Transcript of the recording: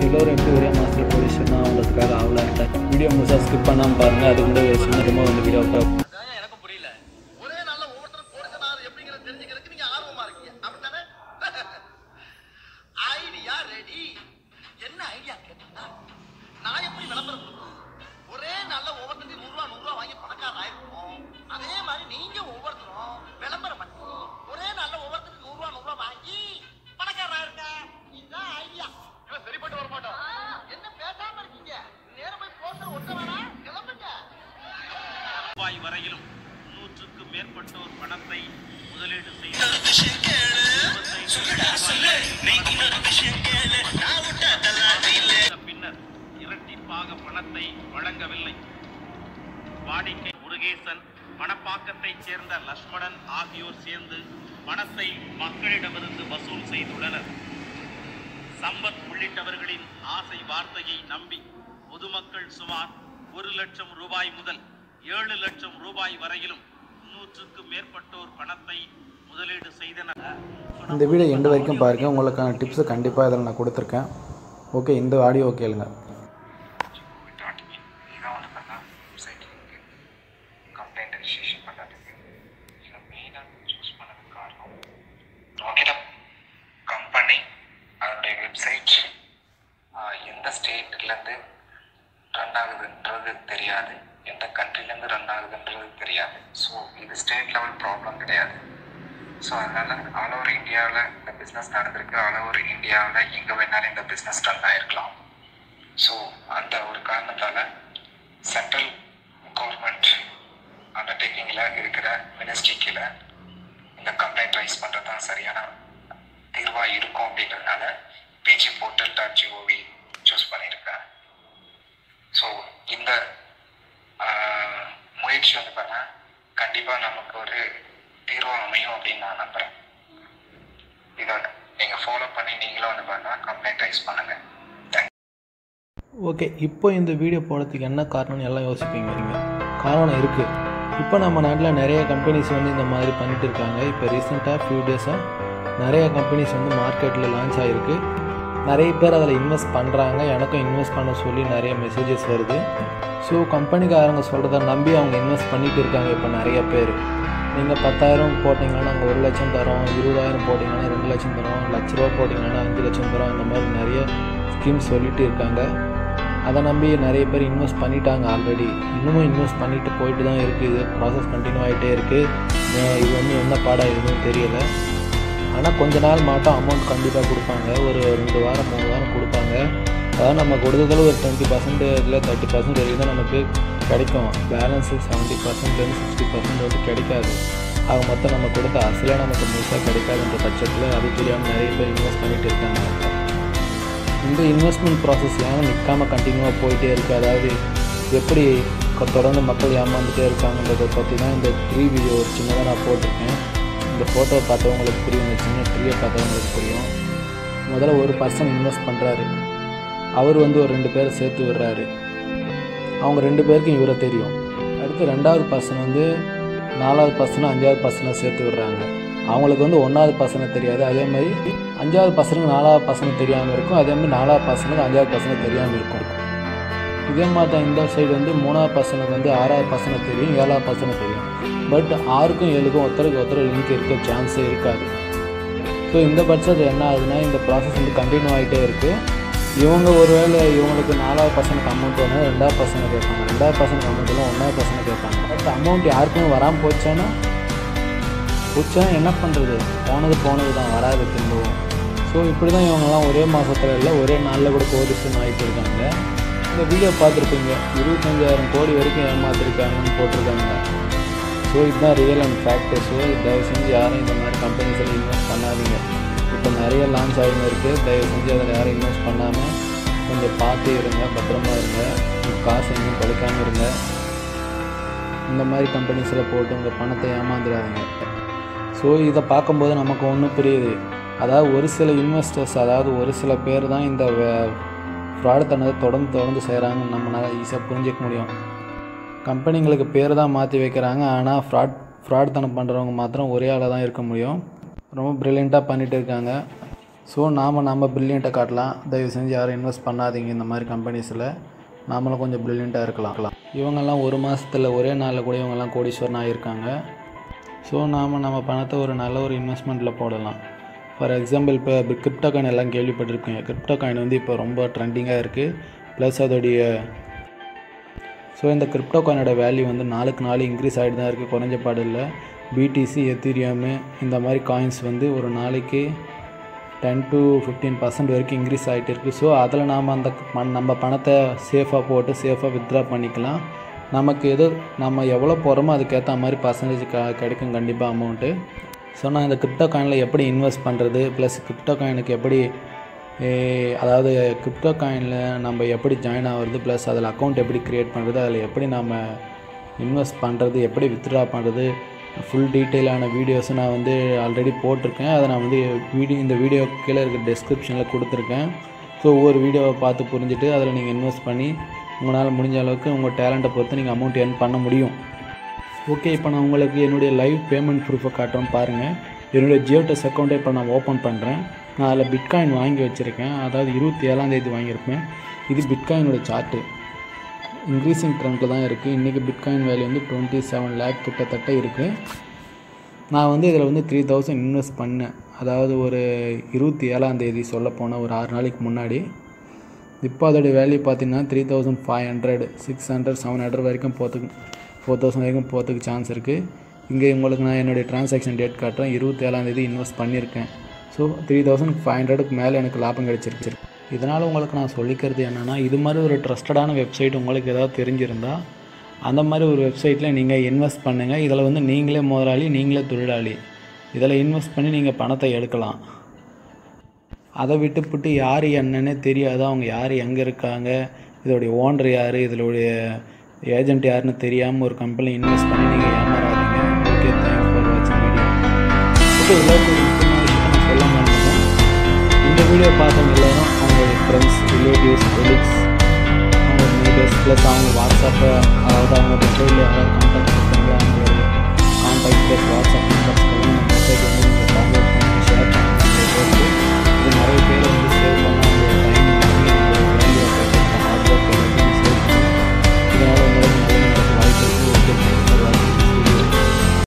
எல்லோரும் எப்படி ஒரே மாதத்தில் பொசிஷன் ஆகிறதுக்காக அவ்வளோ வீடியோ முழுசாக ஸ்கிப் பண்ணாமல் பாருங்கள் அது கூட ஒரு சின்ன ரொம்ப வந்து வீடியோ அதான் எனக்கும் புரியல ஒரே நாள்ல ஒவ்வொருத்தரும் கோடிசனார் எப்படிங்கிறத தெரிஞ்சுக்கிறதுக்கு நீங்க ஆர்வமா இருக்கீங்க அப்படித்தானே ஐடியா ரெடி என்ன ஐடியா கேட்டீங்கன்னா நான் எப்படி விளம்பரம் கொடுக்கணும் ஒரே நாள்ல ஒவ்வொருத்தருக்கும் நூறு ரூபா நூறு ரூபா வாங்கி பணக்காரன் ஆயிருக்கோம் அதே மாதிரி நீங்க ஒவ்வொருத்தரும் விளம்பரம் பண்ணி ஒரே நாள்ல ஒவ்வொருத்தருக்கும் நூறு ரூபா நூறு ரூபா வாங்கி பணக்காரன் ஆயிருங்க இதுதான் ஐடியா சரிப்பட்டு வர மாட்டோம் என்ன பேசாம இருக்கீங்க நேரம் போய் போஸ்டர் ஒட்ட வேணாம் கிளம்புங்க ரூபாய் வரையிலும் நூற்றுக்கும் மேற்பட்டோர் பணத்தை முதலீடு செய்து பின்னர் இரட்டிப்பாக பணத்தை வழங்கவில்லை வாடிக்கை முருகேசன் மணப்பாக்கத்தைச் சேர்ந்த லட்சுமணன் ஆகியோர் சேர்ந்து பணத்தை மக்களிடமிருந்து வசூல் செய்துள்ளனர் சம்பத் உள்ளிட்டவர்களின் ஆசை வார்த்தையை நம்பி பொதுமக்கள் சுமார் ஒரு லட்சம் ரூபாய் முதல் ஏழு லட்சம் ரூபாய் வரையிலும் முன்னூற்றுக்கும் மேற்பட்டோர் பணத்தை முதலீடு செய்தனர் இந்த வீடியோ எண்டு வரைக்கும் பாருங்கள் உங்களுக்கான டிப்ஸு கண்டிப்பாக இதில் நான் கொடுத்துருக்கேன் ஓகே இந்த ஆடியோ கேளுங்க இதான் வந்து பார்த்தா வெப்சைட்க்கு கம்ப்ளைண்ட் ரெஜிஸ்ட்ரேஷன் பண்ணுறதுக்கு இதை மெயினாக சூஸ் பண்ணதுக்கு காரணம் ராக்கெட் கம்பெனி அதனுடைய வெப்சைட் எந்த ஸ்டேட்லேருந்து ரன் ஆகுதுன்றது தெரியாது எந்த கண்ட்ரிலேருந்து ரன் ஆகுதுன்றது தெரியாது ஸோ இது ஸ்டேட் லெவல் ப்ராப்ளம் கிடையாது ஸோ அதனால் ஆல் ஓவர் இந்தியாவில் இந்த பிஸ்னஸ் நடந்திருக்கு ஆல் ஓவர் இந்தியாவில் எங்கே வேணாலும் இந்த பிஸ்னஸ் ரன் ஆகிருக்கலாம் ஸோ அந்த ஒரு காரணத்தால் சென்ட்ரல் கவர்மெண்ட் அண்டர்டேக்கிங்கில் இருக்கிற மினிஸ்ட்ரி கீழே இந்த கம்ப்ளைண்ட் ரைஸ் பண்ணுறது தான் சரியான தீர்வாக இருக்கும் அப்படிங்கிறதுனால PG portal dot G O V choose பண்ணியிருக்கேன் ஸோ இந்த ஆஹ், முயற்சி வந்து பார்த்தா கண்டிப்பாக நமக்கு ஒரு தீர்வு அமையும் அப்படின்னு நான் நம்புகிறேன் இதை நீங்கள் ஃபாலோ பண்ணி நீங்களும் வந்து பார்த்தா கம்ப்ளைண்ட் ரைஸ் பண்ணுங்கள் தேங்க்ஸ் ஓகே இப்போ இந்த வீடியோ போடுறதுக்கு என்ன காரணம்னு எல்லாம் யோசிப்பீங்க நீங்கள் காரணம் இருக்குது இப்போ நம்ம நாட்டில் நிறைய கம்பெனிஸ் வந்து இந்த மாதிரி பண்ணிட்டு இருக்காங்க இப்போ ரீசெண்டாக ஃபியூ டேஸாக நிறைய கம்பெனிஸ் வந்து மார்க்கெட்டில் லான்ச் ஆகிருக்கு நிறைய பேர் அதில் இன்வெஸ்ட் பண்ணுறாங்க எனக்கும் இன்வெஸ்ட் பண்ண சொல்லி நிறைய மெசேஜஸ் வருது ஸோ கம்பெனிக்காரங்க சொல்கிறத நம்பி அவங்க இன்வெஸ்ட் பண்ணிட்டு இருக்காங்க இப்போ நிறைய பேர் நீங்கள் பத்தாயிரம் போட்டிங்கன்னா நாங்கள் ஒரு லட்சம் தரோம் இருபதாயிரம் போட்டிங்கன்னா ரெண்டு லட்சம் தரோம் லட்ச ரூபா போட்டிங்கன்னா அஞ்சு லட்சம் தரோம் இந்த மாதிரி நிறைய ஸ்கீம்ஸ் சொல்லிட்டு இருக்காங்க அதை நம்பி நிறைய பேர் இன்வெஸ்ட் பண்ணிட்டாங்க ஆல்ரெடி இன்னமும் இன்வெஸ்ட் பண்ணிட்டு போயிட்டு தான் இருக்குது இது ப்ராசஸ் கண்டினியூ ஆகிட்டே இருக்குது இது வந்து என்ன பாடம் எதுவும் தெரியல ஆனால் கொஞ்ச நாள் மட்டும் அமௌண்ட் கண்டிப்பாக கொடுப்பாங்க ஒரு ரெண்டு வாரம் மூணு வாரம் கொடுப்பாங்க அதாவது நம்ம கொடுத்ததில் ஒரு டுவெண்ட்டி பர்சன்ட் இல்லை தேர்ட்டி பர்சன்ட் வரைக்கும் தான் நமக்கு கிடைக்கும் பேலன்ஸு செவன்ட்டி பர்சன்ட்லேருந்து சிக்ஸ்டி பர்சன்ட் வந்து கிடைக்காது ஆக மொத்தம் நம்ம கொடுத்த அசலே நமக்கு முழுசாக கிடைக்காதுன்ற பட்சத்தில் அது தெரியாமல் நிறைய பேர் இன்வெஸ்ட் பண்ணிட்டு இருக்காங்க இந்த இன்வெஸ்ட்மெண்ட் ப்ராசஸ் ஏன் நிற்காம கண்டினியூவாக போயிட்டே இருக்குது அதாவது எப்படி கொ- தொடர்ந்து மக்கள் ஏமாந்துட்டே இருக்காங்கன்றதை பற்றி தான் இந்த ட்ரீ வீடியோ ஒரு சின்னதாக நான் போட்டிருக்கேன் இந்த ஃபோட்டோ பார்த்தவங்களுக்கு புரியும் இந்த சின்ன ட்ரீயை பார்த்தவங்களுக்கு புரியும் முதல்ல ஒரு பர்சன் இன்வெஸ்ட் பண்ணுறாரு அவர் வந்து ஒரு ரெண்டு பேரை சேர்த்து விடுறாரு அவங்க ரெண்டு பேருக்கும் இவரை தெரியும் அடுத்து ரெண்டாவது பர்சன் வந்து நாலாவது பர்சனை அஞ்சாவது பர்சனை சேர்த்து விடுறாங்க அவங்களுக்கு வந்து ஒன்றாவது பர்சனை தெரியாது அதே மாதிரி அஞ்சாவது பர்சனுக்கு நாலாவது பர்சனை தெரியாமல் இருக்கும் அதே மாதிரி நாலாவது பர்சனுக்கு அஞ்சாவது பர்சனை தெரியாமல் இருக்கும் இதே மாதிரி தான் இந்த சைடு வந்து மூணாவது பர்சனுக்கு வந்து ஆறாவது பர்சனை தெரியும் ஏழாவது பர்சனை தெரியும் பட் ஆறுக்கும் ஏழுக்கும் ஒருத்தருக்கு ஒருத்தர் லிங்க் இருக்க சான்ஸே இருக்காது ஸோ இந்த பட்சத்தில் என்ன ஆகுதுன்னா இந்த ப்ராசஸ் வந்து கண்டினியூ ஆகிட்டே இருக்குது இவங்க ஒருவேளை இவங்களுக்கு நாலாவது பர்சனுக்கு அமௌண்ட் வேணும் ரெண்டாவது பர்சனை கேட்பாங்க ரெண்டாவது பர்சனுக்கு அமௌண்ட் இல்லை ஒன்றாவது பர்சனை கேட்பாங்க பட் அமௌண்ட் யாருக்கும் வராமல் போச்சான்னா போச்சா என்ன பண்ணுறது போனது போனது தான் வராது திரும்பவும் ஸோ இப்படி தான் இவங்கெல்லாம் ஒரே மாதத்தில் இல்லை ஒரே நாளில் கூட கோடிஷன் ஆகிட்டு இருக்காங்க இந்த வீடியோ பார்த்துருப்பீங்க இருபத்தஞ்சாயிரம் கோடி வரைக்கும் ஏமாத்திருக்காங்கன்னு போட்டிருக்காங்க ஸோ இதுதான் ரியல் அண்ட் ஃபேக்ட் ஸோ தயவு செஞ்சு யாரும் இந்த மாதிரி கம்பெனிஸில் இன்வெஸ்ட் பண்ணாதீங்க இப்போ நிறைய லான்ச் ஆகின்னு இருக்குது தயவு செஞ்சு அதில் யாரும் இன்வெஸ்ட் பண்ணாமல் கொஞ்சம் பார்த்து இருங்க பத்திரமா இருங்க உங்க காசு எங்கேயும் தொலைக்காமல் இருங்க இந்த மாதிரி கம்பெனிஸில் போட்டு உங்கள் பணத்தை ஏமாந்துடாதீங்க ஸோ இதை பார்க்கும்போது நமக்கு ஒன்றும் புரியுது அதாவது ஒரு சில இன்வெஸ்டர்ஸ் அதாவது ஒரு சில பேர் தான் இந்த ஃப்ராட் தனதை தொடர்ந்து தொடர்ந்து செய்கிறாங்கன்னு நம்மளால் ஈஸியாக புரிஞ்சிக்க முடியும் கம்பெனிங்களுக்கு பேர் தான் மாற்றி வைக்கிறாங்க ஆனால் ஃப்ராட் ஃப்ராட் தனம் பண்ணுறவங்க மாத்திரம் ஒரே ஆளாக தான் இருக்க முடியும் ரொம்ப ப்ரில்லியண்ட்டாக பண்ணிகிட்டு இருக்காங்க ஸோ நாம் நம்ம ப்ரில்லியண்ட்டை காட்டலாம் தயவு செஞ்சு யாரும் இன்வெஸ்ட் பண்ணாதீங்க இந்த மாதிரி கம்பெனிஸில் நாமளும் கொஞ்சம் ப்ரில்லியண்ட்டாக இருக்கலாம் இவங்கெல்லாம் ஒரு மாதத்தில் ஒரே நாளில் கூட இவங்கெல்லாம் கோடீஸ்வரன் ஆகியிருக்காங்க ஸோ நாம் நம்ம பணத்தை ஒரு நல்ல ஒரு இன்வெஸ்ட்மெண்ட்டில் போடலாம் ஃபார் எக்ஸாம்பிள் இப்போ கிரிப்டோ காயின் எல்லாம் கேள்விப்பட்டிருப்பீங்க கிரிப்டோ காயின் வந்து இப்போ ரொம்ப ட்ரெண்டிங்காக இருக்குது ப்ளஸ் அதோடைய ஸோ இந்த கிரிப்டோ காயினோட வேல்யூ வந்து நாளுக்கு நாள் இன்க்ரீஸ் ஆகிட்டு தான் இருக்குது குறைஞ்ச பாடு இல்லை பிடிசி எத்திரியாமு இந்த மாதிரி காயின்ஸ் வந்து ஒரு நாளைக்கு டென் டு ஃபிஃப்டீன் பர்சன்ட் வரைக்கும் இன்க்ரீஸ் ஆகிட்டு இருக்குது ஸோ அதில் நாம் அந்த பண் நம்ம பணத்தை சேஃபாக போட்டு சேஃபாக வித்ட்ரா பண்ணிக்கலாம் நமக்கு எது நம்ம எவ்வளோ போகிறோமோ அதுக்கேற்ற மாதிரி பர்சன்டேஜ் க கிடைக்கும் கண்டிப்பாக அமௌண்ட்டு ஸோ நான் இந்த கிரிப்டோ காயினில் எப்படி இன்வெஸ்ட் பண்ணுறது ப்ளஸ் கிரிப்டோ காயினுக்கு எப்படி ஏ, அதாவது கிரிப்டோ காயினில் நம்ம எப்படி ஜாயின் ஆகிறது ப்ளஸ் அதில் அக்கௌண்ட் எப்படி க்ரியேட் பண்ணுறது அதில் எப்படி நம்ம இன்வெஸ்ட் பண்ணுறது எப்படி வித்ட்ரா பண்ணுறது ஃபுல் டீட்டெயிலான வீடியோஸும் நான் வந்து ஆல்ரெடி போட்டிருக்கேன் அதை நான் வந்து வீடியோ இந்த வீடியோ கீழே இருக்க டெஸ்கிரிப்ஷனில் கொடுத்துருக்கேன் ஸோ ஒவ்வொரு வீடியோவை பார்த்து புரிஞ்சுட்டு அதில் நீங்கள் இன்வெஸ்ட் பண்ணி உங்களால் முடிஞ்ச அளவுக்கு உங்கள் டேலண்ட்டை பொறுத்து நீங்கள் அமௌண்ட் earn பண்ண முடியும் ஓகே இப்போ நான் உங்களுக்கு என்னுடைய லைவ் பேமெண்ட் ப்ரூஃபை காட்டுறேன் பாருங்கள் என்னுடைய ஜியோடெஸ் அக்கௌண்ட்டை இப்போ நான் ஓப்பன் பண்ணுறேன் நான் அதில் பிட்காயின் வாங்கி வச்சுருக்கேன் அதாவது இருபத்தி ஏழாம் தேதி வாங்கியிருப்பேன் இது பிட்காயினோட சார்ட்டு இன்க்ரீசிங் ட்ரெண்டில் தான் இருக்குது இன்றைக்கி பிட்காயின் வேல்யூ வந்து டுவெண்ட்டி செவன் லேக் கிட்டத்தட்ட இருக்குது நான் வந்து இதில் வந்து த்ரீ தௌசண்ட் இன்வெஸ்ட் பண்ணேன் அதாவது ஒரு இருபத்தி ஏழாம் தேதி சொல்ல போனால் ஒரு ஆறு நாளைக்கு முன்னாடி இப்போ அதோடைய வேல்யூ பார்த்தீங்கன்னா three thousand five hundred six hundred seven hundred வரைக்கும் போகிறதுக்கு ஃபோர் தௌசண்ட் வரைக்கும் போகிறதுக்கு சான்ஸ் இருக்குது இங்கே உங்களுக்கு நான் என்னுடைய ட்ரான்சாக்ஷன் டேட் காட்டுறேன் இருபத்தி ஏழாந்தேதி இன்வெஸ்ட் பண்ணியிருக்கேன் ஸோ த்ரீ தௌசண்ட் ஃபைவ் ஹண்ட்ரடுக்கு மேலே எனக்கு லாபம் கிடைச்சிருக்கு இதனால் உங்களுக்கு நான் சொல்லிக்கிறது என்னென்னா இது மாதிரி ஒரு ட்ரஸ்டடான வெப்சைட் உங்களுக்கு ஏதாவது தெரிஞ்சிருந்தா அந்த மாதிரி ஒரு வெப்சைட்டில் நீங்கள் இன்வெஸ்ட் பண்ணுங்கள் இதில் வந்து நீங்களே முதலாளி நீங்களே தொழிலாளி இதில் இன்வெஸ்ட் பண்ணி நீங்கள் பணத்தை எடுக்கலாம் அதை விட்டுப்புட்டு யார் என்னன்னே தெரியாது அவங்க யார் எங்கே இருக்காங்க இதோடைய ஓனர் யார் இதோடைய ஏஜென்ட் யாருன்னு தெரியாமல் ஒரு கம்பெனி இன்வெஸ்ட் பண்ணி நீங்கள் ஏமாறாதீங்க ஓகே தேங்க்ஸ் ஃபார் வாட்சிங் வீடியோ இப்போ எல்லாருக்கும் ஒரு முக்கியமான விஷயத்தை நான் சொல்ல மாட்டேன் இந்த வீடியோ பார்த்தவங்க எல்லாரும் அவங்க ஃப்ரெண்ட்ஸ் ரிலேட்டிவ்ஸ் கொலீக்ஸ் அவங்க நெய்பர்ஸ் ப்ளஸ் அவங்க வாட்ஸ்அப்பை அதாவது அவங்க மொபைலில் யாராவது கான்டாக்ட் பண்ணுறாங்க அவங்களோட கான்டாக்ட் ப்ளஸ் வாட்ஸ்அப் நம்பர்ஸ்க்கு மெசேஜ் வந்து நீங்கள் ஃபார்வர்ட்